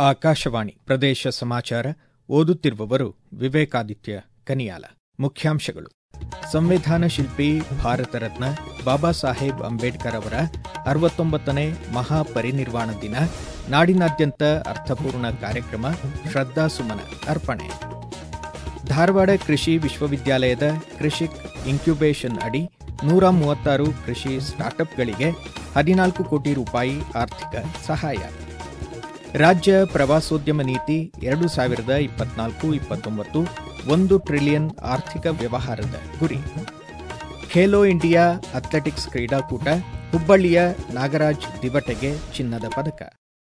ಆಕಾಶವಾಣಿ ಪ್ರದೇಶ ಸಮಾಚಾರ ಓದುತ್ತಿರುವವರು ವಿವೇಕಾದಿತ್ಯ ಕನಿಯಾಲ ಮುಖ್ಯಾಂಶಗಳು ಸಂವಿಧಾನ ಶಿಲ್ಪಿ ಭಾರತ ರತ್ನ ಬಾಬಾ ಸಾಹೇಬ್ ಅಂಬೇಡ್ಕರ್ ಅವರ ಅರವತ್ತೊಂಬತ್ತನೇ ಮಹಾಪರಿನಿರ್ವಾಣ ದಿನ ನಾಡಿನಾದ್ಯಂತ ಅರ್ಥಪೂರ್ಣ ಕಾರ್ಯಕ್ರಮ ಶ್ರದ್ಧಾಸುಮನ ಅರ್ಪಣೆ ಧಾರವಾಡ ಕೃಷಿ ವಿಶ್ವವಿದ್ಯಾಲಯದ ಕೃಷಿಕ್ ಇನ್ಕ್ಯುಬೇಷನ್ ಅಡಿ ನೂರ ಮೂವತ್ತಾರು ಕೃಷಿ ಸ್ಟಾರ್ಟ್ಅಪ್ಗಳಿಗೆ ಹದಿನಾಲ್ಕು ಕೋಟಿ ರೂಪಾಯಿ ಆರ್ಥಿಕ ಸಹಾಯ ರಾಜ್ಯ ಪ್ರವಾಸೋದ್ಯಮ ನೀತಿ ಎರಡು ಸಾವಿರದ ಇಪ್ಪತ್ನಾಲ್ಕು ಇಪ್ಪತ್ತೊಂಬತ್ತು ಒಂದು ಟ್ರಿಲಿಯನ್ ಆರ್ಥಿಕ ವ್ಯವಹಾರದ ಗುರಿ ಖೇಲೋ ಇಂಡಿಯಾ ಅಥ್ಲೆಟಿಕ್ಸ್ ಕ್ರೀಡಾಕೂಟ ಹುಬ್ಬಳ್ಳಿಯ ನಾಗರಾಜ್ ದಿವಟೆಗೆ ಚಿನ್ನದ ಪದಕ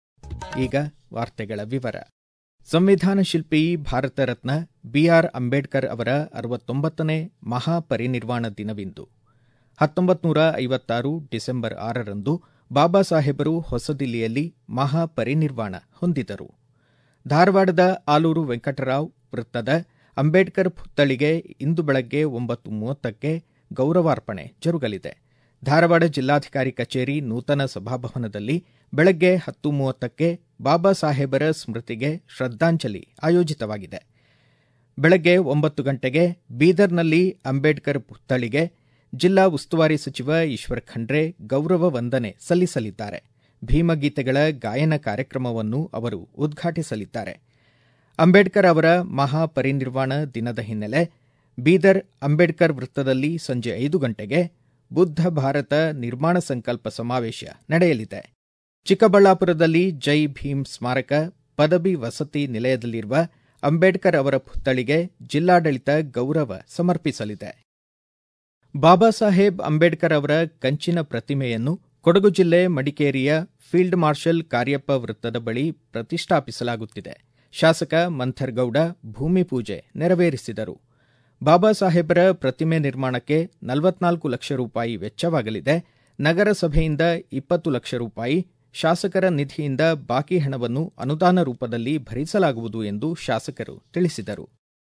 ಈಗ ವಾರ್ತೆಗಳ ವಿವರ ಸಂವಿಧಾನ ಶಿಲ್ಪಿ ಭಾರತ ರತ್ನ ಬಿಆರ್ ಅಂಬೇಡ್ಕರ್ ಅವರ ಅರವತ್ತೊಂಬತ್ತನೇ ಮಹಾಪರಿನಿರ್ವಾಣ ದಿನವಿಂದು ಹತ್ತೊಂಬತ್ತು ನೂರ ಐವತ್ತಾರು ಡಿಸೆಂಬರ್ ಆರರಂದು ಬಾಬಾ ಸಾಹೇಬರು ಹೊಸದಿಲ್ಲಿಯಲ್ಲಿ ಮಹಾಪರಿನಿರ್ವಾಣ ಹೊಂದಿದರು ಧಾರವಾಡದ ಆಲೂರು ವೆಂಕಟರಾವ್ ವೃತ್ತದ ಅಂಬೇಡ್ಕರ್ ಪುತ್ಥಳಿಗೆ ಇಂದು ಬೆಳಗ್ಗೆ ಒಂಬತ್ತು ಮೂವತ್ತಕ್ಕೆ ಗೌರವಾರ್ಪಣೆ ಜರುಗಲಿದೆ ಧಾರವಾಡ ಜಿಲ್ಲಾಧಿಕಾರಿ ಕಚೇರಿ ನೂತನ ಸಭಾಭವನದಲ್ಲಿ ಬೆಳಗ್ಗೆ ಹತ್ತು ಮೂವತ್ತಕ್ಕೆ ಬಾಬಾ ಸಾಹೇಬರ ಸ್ಮೃತಿಗೆ ಶ್ರದ್ಧಾಂಜಲಿ ಆಯೋಜಿತವಾಗಿದೆ ಬೆಳಗ್ಗೆ ಒಂಬತ್ತು ಗಂಟೆಗೆ ಬೀದರ್ನಲ್ಲಿ ಅಂಬೇಡ್ಕರ್ ಪುತ್ಥಳಿಗೆ ಜಿಲ್ಲಾ ಉಸ್ತುವಾರಿ ಸಚಿವ ಈಶ್ವರ್ ಖಂಡ್ರೆ ಗೌರವ ವಂದನೆ ಸಲ್ಲಿಸಲಿದ್ದಾರೆ ಭೀಮಗೀತೆಗಳ ಗಾಯನ ಕಾರ್ಯಕ್ರಮವನ್ನು ಅವರು ಉದ್ಘಾಟಿಸಲಿದ್ದಾರೆ ಅಂಬೇಡ್ಕರ್ ಅವರ ಮಹಾಪರಿನಿರ್ವಾಣ ದಿನದ ಹಿನ್ನೆಲೆ ಬೀದರ್ ಅಂಬೇಡ್ಕರ್ ವೃತ್ತದಲ್ಲಿ ಸಂಜೆ ಐದು ಗಂಟೆಗೆ ಬುದ್ಧ ಭಾರತ ನಿರ್ಮಾಣ ಸಂಕಲ್ಪ ಸಮಾವೇಶ ನಡೆಯಲಿದೆ ಚಿಕ್ಕಬಳ್ಳಾಪುರದಲ್ಲಿ ಜೈ ಭೀಮ್ ಸ್ಮಾರಕ ಪದವಿ ವಸತಿ ನಿಲಯದಲ್ಲಿರುವ ಅಂಬೇಡ್ಕರ್ ಅವರ ಪುತ್ಥಳಿಗೆ ಜಿಲ್ಲಾಡಳಿತ ಗೌರವ ಸಮರ್ಪಿಸಲಿದೆ ಬಾಬಾ ಸಾಹೇಬ್ ಅಂಬೇಡ್ಕರ್ ಅವರ ಕಂಚಿನ ಪ್ರತಿಮೆಯನ್ನು ಕೊಡಗು ಜಿಲ್ಲೆ ಮಡಿಕೇರಿಯ ಫೀಲ್ಡ್ ಮಾರ್ಷಲ್ ಕಾರ್ಯಪ್ಪ ವೃತ್ತದ ಬಳಿ ಪ್ರತಿಷ್ಠಾಪಿಸಲಾಗುತ್ತಿದೆ ಶಾಸಕ ಮಂಥರ್ಗೌಡ ಭೂಮಿ ಪೂಜೆ ನೆರವೇರಿಸಿದರು ಬಾಬಾ ಸಾಹೇಬರ ಪ್ರತಿಮೆ ನಿರ್ಮಾಣಕ್ಕೆ ನಲವತ್ನಾಲ್ಕು ಲಕ್ಷ ರೂಪಾಯಿ ವೆಚ್ಚವಾಗಲಿದೆ ನಗರಸಭೆಯಿಂದ ಇಪ್ಪತ್ತು ಲಕ್ಷ ರೂಪಾಯಿ ಶಾಸಕರ ನಿಧಿಯಿಂದ ಬಾಕಿ ಹಣವನ್ನು ಅನುದಾನ ರೂಪದಲ್ಲಿ ಭರಿಸಲಾಗುವುದು ಎಂದು ಶಾಸಕರು ತಿಳಿಸಿದರು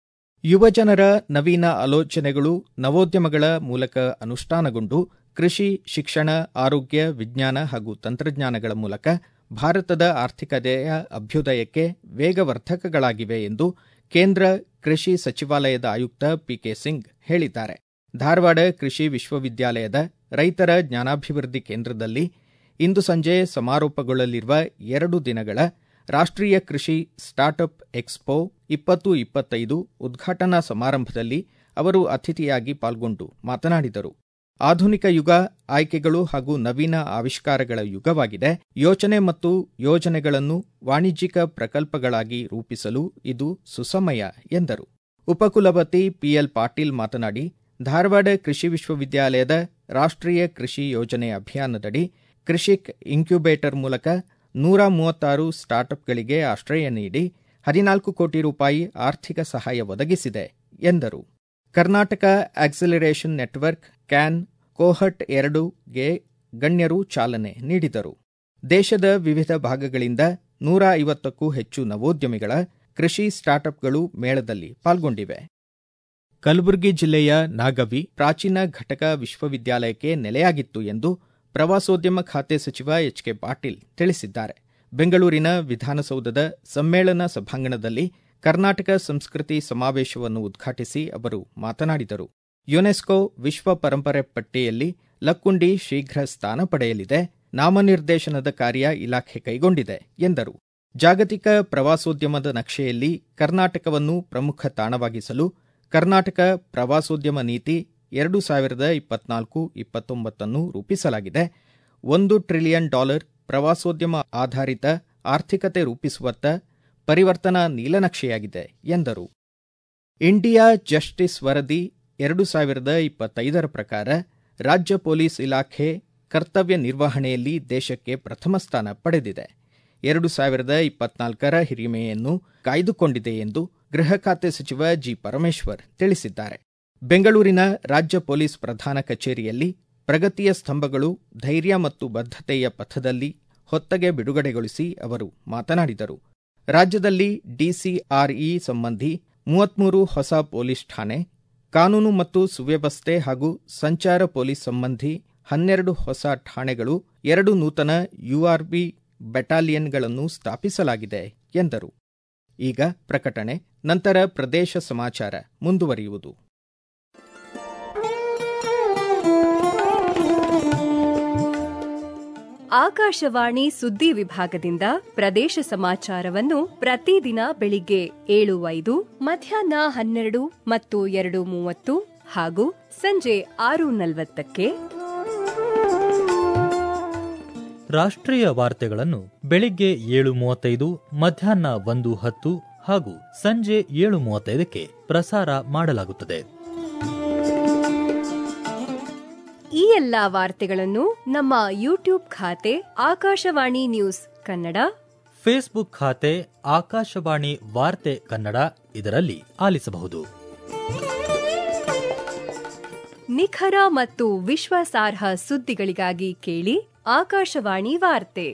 ಯುವಜನರ ನವೀನ ಆಲೋಚನೆಗಳು ನವೋದ್ಯಮಗಳ ಮೂಲಕ ಅನುಷ್ಠಾನಗೊಂಡು ಕೃಷಿ ಶಿಕ್ಷಣ ಆರೋಗ್ಯ ವಿಜ್ಞಾನ ಹಾಗೂ ತಂತ್ರಜ್ಞಾನಗಳ ಮೂಲಕ ಭಾರತದ ಆರ್ಥಿಕತೆಯ ಅಭ್ಯುದಯಕ್ಕೆ ವೇಗವರ್ಧಕಗಳಾಗಿವೆ ಎಂದು ಕೇಂದ್ರ ಕೃಷಿ ಸಚಿವಾಲಯದ ಆಯುಕ್ತ ಪಿಕೆ ಸಿಂಗ್ ಹೇಳಿದ್ದಾರೆ ಧಾರವಾಡ ಕೃಷಿ ವಿಶ್ವವಿದ್ಯಾಲಯದ ರೈತರ ಜ್ಞಾನಾಭಿವೃದ್ಧಿ ಕೇಂದ್ರದಲ್ಲಿ ಇಂದು ಸಂಜೆ ಸಮಾರೋಪಗೊಳ್ಳಲಿರುವ ಎರಡು ದಿನಗಳ ರಾಷ್ಟ್ರೀಯ ಕೃಷಿ ಸ್ಟಾರ್ಟ್ಅಪ್ ಎಕ್ಸ್ಪೋ ಇಪ್ಪತ್ತು ಇಪ್ಪತ್ತೈದು ಉದ್ಘಾಟನಾ ಸಮಾರಂಭದಲ್ಲಿ ಅವರು ಅತಿಥಿಯಾಗಿ ಪಾಲ್ಗೊಂಡು ಮಾತನಾಡಿದರು ಆಧುನಿಕ ಯುಗ ಆಯ್ಕೆಗಳು ಹಾಗೂ ನವೀನ ಆವಿಷ್ಕಾರಗಳ ಯುಗವಾಗಿದೆ ಯೋಚನೆ ಮತ್ತು ಯೋಜನೆಗಳನ್ನು ವಾಣಿಜ್ಯಿಕ ಪ್ರಕಲ್ಪಗಳಾಗಿ ರೂಪಿಸಲು ಇದು ಸುಸಮಯ ಎಂದರು ಉಪಕುಲಪತಿ ಪಿಎಲ್ ಪಾಟೀಲ್ ಮಾತನಾಡಿ ಧಾರವಾಡ ಕೃಷಿ ವಿಶ್ವವಿದ್ಯಾಲಯದ ರಾಷ್ಟ್ರೀಯ ಕೃಷಿ ಯೋಜನೆ ಅಭಿಯಾನದಡಿ ಕೃಷಿಕ್ ಇನ್ಕ್ಯುಬೇಟರ್ ಮೂಲಕ ನೂರ ಮೂವತ್ತಾರು ಸ್ಟಾರ್ಟ್ಅಪ್ಗಳಿಗೆ ಆಶ್ರಯ ನೀಡಿ ಹದಿನಾಲ್ಕು ಕೋಟಿ ರೂಪಾಯಿ ಆರ್ಥಿಕ ಸಹಾಯ ಒದಗಿಸಿದೆ ಎಂದರು ಕರ್ನಾಟಕ ಆಕ್ಸಿಲರೇಷನ್ ನೆಟ್ವರ್ಕ್ ಕ್ಯಾನ್ ಕೋಹಟ್ ಎರಡುಗೆ ಗಣ್ಯರು ಚಾಲನೆ ನೀಡಿದರು ದೇಶದ ವಿವಿಧ ಭಾಗಗಳಿಂದ ನೂರ ಐವತ್ತಕ್ಕೂ ಹೆಚ್ಚು ನವೋದ್ಯಮಿಗಳ ಕೃಷಿ ಸ್ಟಾರ್ಟ್ಅಪ್ಗಳು ಮೇಳದಲ್ಲಿ ಪಾಲ್ಗೊಂಡಿವೆ ಕಲಬುರಗಿ ಜಿಲ್ಲೆಯ ನಾಗವಿ ಪ್ರಾಚೀನ ಘಟಕ ವಿಶ್ವವಿದ್ಯಾಲಯಕ್ಕೆ ನೆಲೆಯಾಗಿತ್ತು ಎಂದು ಪ್ರವಾಸೋದ್ಯಮ ಖಾತೆ ಸಚಿವ ಎಚ್ ಕೆ ಪಾಟೀಲ್ ತಿಳಿಸಿದ್ದಾರೆ ಬೆಂಗಳೂರಿನ ವಿಧಾನಸೌಧದ ಸಮ್ಮೇಳನ ಸಭಾಂಗಣದಲ್ಲಿ ಕರ್ನಾಟಕ ಸಂಸ್ಕೃತಿ ಸಮಾವೇಶವನ್ನು ಉದ್ಘಾಟಿಸಿ ಅವರು ಮಾತನಾಡಿದರು ಯುನೆಸ್ಕೋ ವಿಶ್ವ ಪರಂಪರೆ ಪಟ್ಟಿಯಲ್ಲಿ ಲಕ್ಕುಂಡಿ ಶೀಘ್ರ ಸ್ಥಾನ ಪಡೆಯಲಿದೆ ನಾಮನಿರ್ದೇಶನದ ಕಾರ್ಯ ಇಲಾಖೆ ಕೈಗೊಂಡಿದೆ ಎಂದರು ಜಾಗತಿಕ ಪ್ರವಾಸೋದ್ಯಮದ ನಕ್ಷೆಯಲ್ಲಿ ಕರ್ನಾಟಕವನ್ನು ಪ್ರಮುಖ ತಾಣವಾಗಿಸಲು ಕರ್ನಾಟಕ ಪ್ರವಾಸೋದ್ಯಮ ನೀತಿ ಎರಡು ಸಾವಿರದ ಇಪ್ಪತ್ನಾಲ್ಕು ಇಪ್ಪತ್ತೊಂಬತ್ತನ್ನು ರೂಪಿಸಲಾಗಿದೆ ಒಂದು ಟ್ರಿಲಿಯನ್ ಡಾಲರ್ ಪ್ರವಾಸೋದ್ಯಮ ಆಧಾರಿತ ಆರ್ಥಿಕತೆ ರೂಪಿಸುವತ್ತ ಪರಿವರ್ತನಾ ನೀಲನಕ್ಷೆಯಾಗಿದೆ ಎಂದರು ಇಂಡಿಯಾ ಜಸ್ಟಿಸ್ ವರದಿ ಎರಡು ಸಾವಿರದ ಇಪ್ಪತ್ತೈದರ ಪ್ರಕಾರ ರಾಜ್ಯ ಪೊಲೀಸ್ ಇಲಾಖೆ ಕರ್ತವ್ಯ ನಿರ್ವಹಣೆಯಲ್ಲಿ ದೇಶಕ್ಕೆ ಪ್ರಥಮ ಸ್ಥಾನ ಪಡೆದಿದೆ ಎರಡು ಸಾವಿರದ ಇಪ್ಪತ್ನಾಲ್ಕರ ಹಿರಿಮೆಯನ್ನು ಕಾಯ್ದುಕೊಂಡಿದೆ ಎಂದು ಗೃಹ ಖಾತೆ ಸಚಿವ ಜಿ ಪರಮೇಶ್ವರ್ ತಿಳಿಸಿದ್ದಾರೆ ಬೆಂಗಳೂರಿನ ರಾಜ್ಯ ಪೊಲೀಸ್ ಪ್ರಧಾನ ಕಚೇರಿಯಲ್ಲಿ ಪ್ರಗತಿಯ ಸ್ತಂಭಗಳು ಧೈರ್ಯ ಮತ್ತು ಬದ್ಧತೆಯ ಪಥದಲ್ಲಿ ಹೊತ್ತಗೆ ಬಿಡುಗಡೆಗೊಳಿಸಿ ಅವರು ಮಾತನಾಡಿದರು ರಾಜ್ಯದಲ್ಲಿ ಡಿಸಿಆರ್ಇ ಸಂಬಂಧಿ ಮೂವತ್ಮೂರು ಹೊಸ ಪೊಲೀಸ್ ಠಾಣೆ ಕಾನೂನು ಮತ್ತು ಸುವ್ಯವಸ್ಥೆ ಹಾಗೂ ಸಂಚಾರ ಪೊಲೀಸ್ ಸಂಬಂಧಿ ಹನ್ನೆರಡು ಹೊಸ ಠಾಣೆಗಳು ಎರಡು ನೂತನ ಯುಆರ್ಬಿ ಬೆಟಾಲಿಯನ್ಗಳನ್ನು ಸ್ಥಾಪಿಸಲಾಗಿದೆ ಎಂದರು ಈಗ ಪ್ರಕಟಣೆ ನಂತರ ಪ್ರದೇಶ ಸಮಾಚಾರ ಮುಂದುವರಿಯುವುದು ಆಕಾಶವಾಣಿ ಸುದ್ದಿ ವಿಭಾಗದಿಂದ ಪ್ರದೇಶ ಸಮಾಚಾರವನ್ನು ಪ್ರತಿದಿನ ಬೆಳಿಗ್ಗೆ ಏಳು ಐದು ಮಧ್ಯಾಹ್ನ ಹನ್ನೆರಡು ಮತ್ತು ಎರಡು ಮೂವತ್ತು ಹಾಗೂ ಸಂಜೆ ಆರು ನಲವತ್ತಕ್ಕೆ ರಾಷ್ಟ್ರೀಯ ವಾರ್ತೆಗಳನ್ನು ಬೆಳಿಗ್ಗೆ ಏಳು ಮೂವತ್ತೈದು ಮಧ್ಯಾಹ್ನ ಒಂದು ಹತ್ತು ಹಾಗೂ ಸಂಜೆ ಏಳು ಮೂವತ್ತೈದಕ್ಕೆ ಪ್ರಸಾರ ಮಾಡಲಾಗುತ್ತದೆ ಈ ಎಲ್ಲಾ ವಾರ್ತೆಗಳನ್ನು ನಮ್ಮ ಯೂಟ್ಯೂಬ್ ಖಾತೆ ಆಕಾಶವಾಣಿ ನ್ಯೂಸ್ ಕನ್ನಡ ಫೇಸ್ಬುಕ್ ಖಾತೆ ಆಕಾಶವಾಣಿ ವಾರ್ತೆ ಕನ್ನಡ ಇದರಲ್ಲಿ ಆಲಿಸಬಹುದು ನಿಖರ ಮತ್ತು ವಿಶ್ವಾಸಾರ್ಹ ಸುದ್ದಿಗಳಿಗಾಗಿ ಕೇಳಿ ಆಕಾಶವಾಣಿ ವಾರ್ತೆ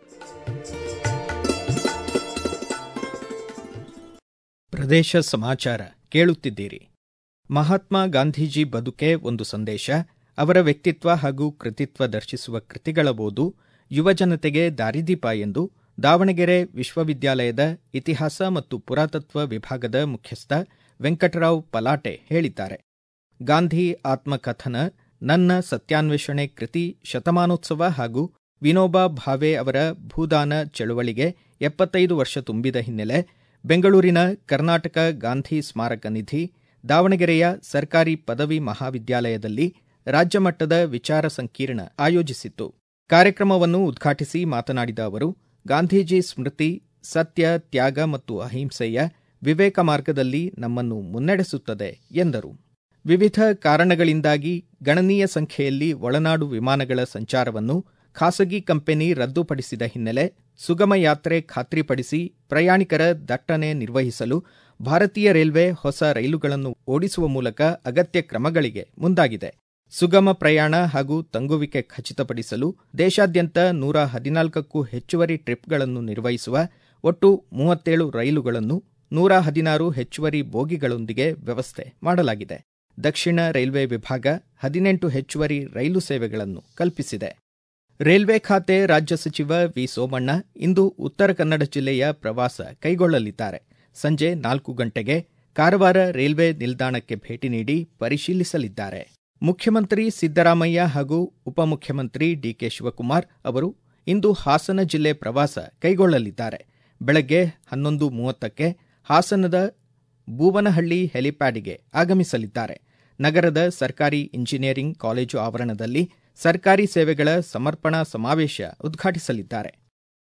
ಪ್ರದೇಶ ಸಮಾಚಾರ ಕೇಳುತ್ತಿದ್ದೀರಿ ಮಹಾತ್ಮ ಗಾಂಧೀಜಿ ಬದುಕೆ ಒಂದು ಸಂದೇಶ ಅವರ ವ್ಯಕ್ತಿತ್ವ ಹಾಗೂ ಕೃತಿತ್ವ ದರ್ಶಿಸುವ ಕೃತಿಗಳ ಓದು ಯುವಜನತೆಗೆ ದಾರಿದೀಪ ಎಂದು ದಾವಣಗೆರೆ ವಿಶ್ವವಿದ್ಯಾಲಯದ ಇತಿಹಾಸ ಮತ್ತು ಪುರಾತತ್ವ ವಿಭಾಗದ ಮುಖ್ಯಸ್ಥ ವೆಂಕಟರಾವ್ ಪಲಾಟೆ ಹೇಳಿದ್ದಾರೆ ಗಾಂಧಿ ಆತ್ಮಕಥನ ನನ್ನ ಸತ್ಯಾನ್ವೇಷಣೆ ಕೃತಿ ಶತಮಾನೋತ್ಸವ ಹಾಗೂ ವಿನೋಬಾ ಭಾವೆ ಅವರ ಭೂದಾನ ಚಳುವಳಿಗೆ ಎಪ್ಪತ್ತೈದು ವರ್ಷ ತುಂಬಿದ ಹಿನ್ನೆಲೆ ಬೆಂಗಳೂರಿನ ಕರ್ನಾಟಕ ಗಾಂಧಿ ಸ್ಮಾರಕ ನಿಧಿ ದಾವಣಗೆರೆಯ ಸರ್ಕಾರಿ ಪದವಿ ಮಹಾವಿದ್ಯಾಲಯದಲ್ಲಿ ರಾಜ್ಯಮಟ್ಟದ ವಿಚಾರ ಸಂಕಿರಣ ಆಯೋಜಿಸಿತ್ತು ಕಾರ್ಯಕ್ರಮವನ್ನು ಉದ್ಘಾಟಿಸಿ ಮಾತನಾಡಿದ ಅವರು ಗಾಂಧೀಜಿ ಸ್ಮೃತಿ ಸತ್ಯ ತ್ಯಾಗ ಮತ್ತು ಅಹಿಂಸೆಯ ವಿವೇಕ ಮಾರ್ಗದಲ್ಲಿ ನಮ್ಮನ್ನು ಮುನ್ನಡೆಸುತ್ತದೆ ಎಂದರು ವಿವಿಧ ಕಾರಣಗಳಿಂದಾಗಿ ಗಣನೀಯ ಸಂಖ್ಯೆಯಲ್ಲಿ ಒಳನಾಡು ವಿಮಾನಗಳ ಸಂಚಾರವನ್ನು ಖಾಸಗಿ ಕಂಪನಿ ರದ್ದುಪಡಿಸಿದ ಹಿನ್ನೆಲೆ ಸುಗಮ ಯಾತ್ರೆ ಖಾತ್ರಿಪಡಿಸಿ ಪ್ರಯಾಣಿಕರ ದಟ್ಟಣೆ ನಿರ್ವಹಿಸಲು ಭಾರತೀಯ ರೈಲ್ವೆ ಹೊಸ ರೈಲುಗಳನ್ನು ಓಡಿಸುವ ಮೂಲಕ ಅಗತ್ಯ ಕ್ರಮಗಳಿಗೆ ಮುಂದಾಗಿದೆ ಸುಗಮ ಪ್ರಯಾಣ ಹಾಗೂ ತಂಗುವಿಕೆ ಖಚಿತಪಡಿಸಲು ದೇಶಾದ್ಯಂತ ನೂರ ಹದಿನಾಲ್ಕಕ್ಕೂ ಹೆಚ್ಚುವರಿ ಟ್ರಿಪ್ಗಳನ್ನು ನಿರ್ವಹಿಸುವ ಒಟ್ಟು ಮೂವತ್ತೇಳು ರೈಲುಗಳನ್ನು ನೂರ ಹದಿನಾರು ಹೆಚ್ಚುವರಿ ಬೋಗಿಗಳೊಂದಿಗೆ ವ್ಯವಸ್ಥೆ ಮಾಡಲಾಗಿದೆ ದಕ್ಷಿಣ ರೈಲ್ವೆ ವಿಭಾಗ ಹದಿನೆಂಟು ಹೆಚ್ಚುವರಿ ರೈಲು ಸೇವೆಗಳನ್ನು ಕಲ್ಪಿಸಿದೆ ರೈಲ್ವೆ ಖಾತೆ ರಾಜ್ಯ ಸಚಿವ ವಿ ಸೋಮಣ್ಣ ಇಂದು ಉತ್ತರ ಕನ್ನಡ ಜಿಲ್ಲೆಯ ಪ್ರವಾಸ ಕೈಗೊಳ್ಳಲಿದ್ದಾರೆ ಸಂಜೆ ನಾಲ್ಕು ಗಂಟೆಗೆ ಕಾರವಾರ ರೈಲ್ವೆ ನಿಲ್ದಾಣಕ್ಕೆ ಭೇಟಿ ನೀಡಿ ಪರಿಶೀಲಿಸಲಿದ್ದಾರೆ ಮುಖ್ಯಮಂತ್ರಿ ಸಿದ್ದರಾಮಯ್ಯ ಹಾಗೂ ಉಪಮುಖ್ಯಮಂತ್ರಿ ಡಿಕೆ ಶಿವಕುಮಾರ್ ಅವರು ಇಂದು ಹಾಸನ ಜಿಲ್ಲೆ ಪ್ರವಾಸ ಕೈಗೊಳ್ಳಲಿದ್ದಾರೆ ಬೆಳಗ್ಗೆ ಹನ್ನೊಂದು ಮೂವತ್ತಕ್ಕೆ ಹಾಸನದ ಬೂವನಹಳ್ಳಿ ಹೆಲಿಪ್ಯಾಡ್ಗೆ ಆಗಮಿಸಲಿದ್ದಾರೆ ನಗರದ ಸರ್ಕಾರಿ ಇಂಜಿನಿಯರಿಂಗ್ ಕಾಲೇಜು ಆವರಣದಲ್ಲಿ ಸರ್ಕಾರಿ ಸೇವೆಗಳ ಸಮರ್ಪಣಾ ಸಮಾವೇಶ ಉದ್ಘಾಟಿಸಲಿದ್ದಾರೆ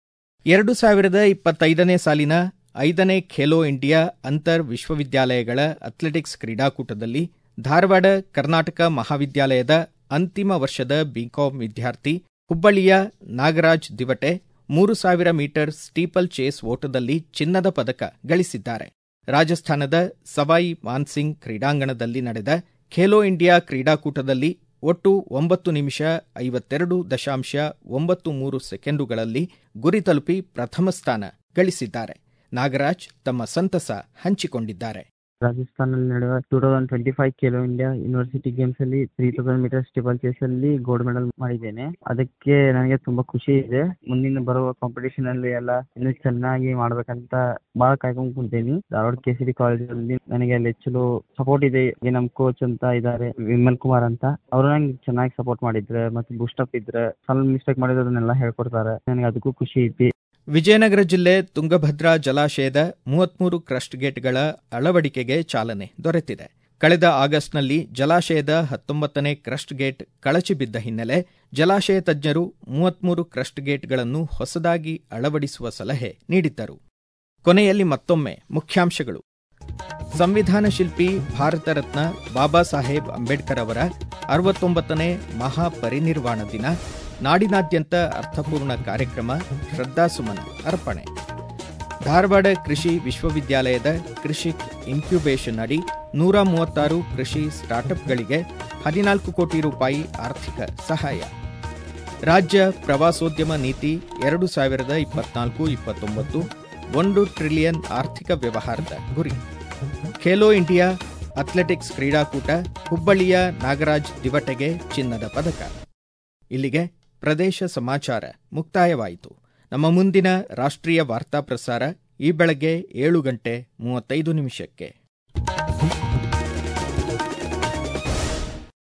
ಎರಡು ಸಾವಿರದ ಇಪ್ಪತ್ತೈದನೇ ಸಾಲಿನ ಐದನೇ ಖೇಲೋ ಇಂಡಿಯಾ ಅಂತರ್ ವಿಶ್ವವಿದ್ಯಾಲಯಗಳ ಅಥ್ಲೆಟಿಕ್ಸ್ ಕ್ರೀಡಾಕೂಟದಲ್ಲಿ ಧಾರವಾಡ ಕರ್ನಾಟಕ ಮಹಾವಿದ್ಯಾಲಯದ ಅಂತಿಮ ವರ್ಷದ ಬಿಕಾಂ ವಿದ್ಯಾರ್ಥಿ ಹುಬ್ಬಳ್ಳಿಯ ನಾಗರಾಜ್ ದಿವಟೆ ಮೂರು ಸಾವಿರ ಮೀಟರ್ ಸ್ಟೀಪಲ್ ಚೇಸ್ ಓಟದಲ್ಲಿ ಚಿನ್ನದ ಪದಕ ಗಳಿಸಿದ್ದಾರೆ ರಾಜಸ್ಥಾನದ ಸವಾಯಿ ಮಾನ್ಸಿಂಗ್ ಕ್ರೀಡಾಂಗಣದಲ್ಲಿ ನಡೆದ ಖೇಲೋ ಇಂಡಿಯಾ ಕ್ರೀಡಾಕೂಟದಲ್ಲಿ ಒಟ್ಟು ಒಂಬತ್ತು ನಿಮಿಷ ಐವತ್ತೆರಡು ದಶಾಂಶ ಒಂಬತ್ತು ಮೂರು ಸೆಕೆಂಡುಗಳಲ್ಲಿ ಗುರಿ ತಲುಪಿ ಪ್ರಥಮ ಸ್ಥಾನ ಗಳಿಸಿದ್ದಾರೆ ನಾಗರಾಜ್ ತಮ್ಮ ಸಂತಸ ಹಂಚಿಕೊಂಡಿದ್ದಾರೆ ರಾಜಸ್ಥಾನಲ್ಲಿ ನಡೆಯುವ two thousand twenty five Khelo India university games ಅಲ್ಲಿ three thousand meter steeple chase ಅಲ್ಲಿ ಗೋಲ್ಡ್ ಮೆಡಲ್ ಮಾಡಿದ್ದೇನೆ ಅದಕ್ಕೆ ನನಗೆ ತುಂಬಾ ಖುಷಿ ಇದೆ ಮುಂದಿನ ಬರುವ ಕಾಂಪಿಟೇಷನ್ ಅಲ್ಲಿ ಎಲ್ಲ ಇನ್ನು ಚೆನ್ನಾಗಿ ಮಾಡ್ಬೇಕಂತ ಬಹಳ ಕಾಯ್ಕೊಂಡ್ ಕುಂತೀನಿ ಧಾರವಾಡ ಕೆ ಸಿ ಡಿ ಕಾಲೇಜಲ್ಲಿ ನನಗೆ ಅಲ್ಲಿ ಹೆಚ್ಚಲು ಸಪೋರ್ಟ್ ಇದೆ ಈ ನಮ್ ಕೋಚ್ ಅಂತ ಇದ್ದಾರೆ ವಿಮಲ್ ಕುಮಾರ್ ಅಂತ ಅವರು ನಂಗೆ ಚೆನ್ನಾಗಿ ಸಪೋರ್ಟ್ ಮಾಡಿದ್ರೆ ಮತ್ತೆ ಬೂಸ್ಟಪ್ ಇದ್ರೆ ಸ್ವಲ್ಪ ಮಿಸ್ಟೇಕ್ ಮಾಡಿದ್ರೆ ಅದನ್ನೆಲ್ಲ ಹೇಳ್ಕೊಡ್ತಾರೆ ನನಗೆ ಅದಕ್ಕೂ ಖುಷಿ ಐತಿ ವಿಜಯನಗರ ಜಿಲ್ಲೆ ತುಂಗಭದ್ರಾ ಜಲಾಶಯದ ಮೂವತ್ಮೂರು ಕ್ರಸ್ಟ್ ಗೇಟ್ಗಳ ಅಳವಡಿಕೆಗೆ ಚಾಲನೆ ದೊರೆತಿದೆ ಕಳೆದ ಆಗಸ್ಟ್ನಲ್ಲಿ ಜಲಾಶಯದ ಹತ್ತೊಂಬತ್ತನೇ ಕ್ರಸ್ಟ್ ಗೇಟ್ ಕಳಚಿ ಬಿದ್ದ ಹಿನ್ನೆಲೆ ಜಲಾಶಯ ತಜ್ಞರು ಮೂವತ್ಮೂರು ಕ್ರಸ್ಟ್ ಗೇಟ್ಗಳನ್ನು ಹೊಸದಾಗಿ ಅಳವಡಿಸುವ ಸಲಹೆ ನೀಡಿದ್ದರು ಕೊನೆಯಲ್ಲಿ ಮತ್ತೊಮ್ಮೆ ಮುಖ್ಯಾಂಶಗಳು ಸಂವಿಧಾನ ಶಿಲ್ಪಿ ಭಾರತ ರತ್ನ ಬಾಬಾ ಸಾಹೇಬ್ ಅಂಬೇಡ್ಕರ್ ಅವರ ಅರವತ್ತೊಂಬತ್ತನೇ ಮಹಾಪರಿನಿರ್ವಾಣ ದಿನ ನಾಡಿನಾದ್ಯಂತ ಅರ್ಥಪೂರ್ಣ ಕಾರ್ಯಕ್ರಮ ಶ್ರದ್ಧಾಸುಮನ ಅರ್ಪಣೆ ಧಾರವಾಡ ಕೃಷಿ ವಿಶ್ವವಿದ್ಯಾಲಯದ ಕೃಷಿ ಇನ್ಕ್ಯುಬೇಷನ್ ಅಡಿ ನೂರ ಮೂವತ್ತಾರು ಕೃಷಿ ಸ್ಟಾರ್ಟ್ಅಪ್ಗಳಿಗೆ ಹದಿನಾಲ್ಕು ಕೋಟಿ ರೂಪಾಯಿ ಆರ್ಥಿಕ ಸಹಾಯ ರಾಜ್ಯ ಪ್ರವಾಸೋದ್ಯಮ ನೀತಿ ಎರಡು ಸಾವಿರದ ಇಪ್ಪತ್ನಾಲ್ಕು ಇಪ್ಪತ್ತೊಂಬತ್ತು ಒಂದು ಟ್ರಿಲಿಯನ್ ಆರ್ಥಿಕ ವ್ಯವಹಾರದ ಗುರಿ ಖೇಲೋ ಇಂಡಿಯಾ ಅಥ್ಲೆಟಿಕ್ಸ್ ಕ್ರೀಡಾಕೂಟ ಹುಬ್ಬಳ್ಳಿಯ ನಾಗರಾಜ್ ದಿವಟೆಗೆ ಚಿನ್ನದ ಪದಕ ಇಲ್ಲಿಗೆ ಪ್ರದೇಶ ಸಮಾಚಾರ ಮುಕ್ತಾಯವಾಯಿತು ನಮ್ಮ ಮುಂದಿನ ರಾಷ್ಟ್ರೀಯ ವಾರ್ತಾ ಪ್ರಸಾರ ಈ ಬೆಳಗ್ಗೆ ಏಳು ಗಂಟೆ ಮೂವತ್ತೈದು ನಿಮಿಷಕ್ಕೆ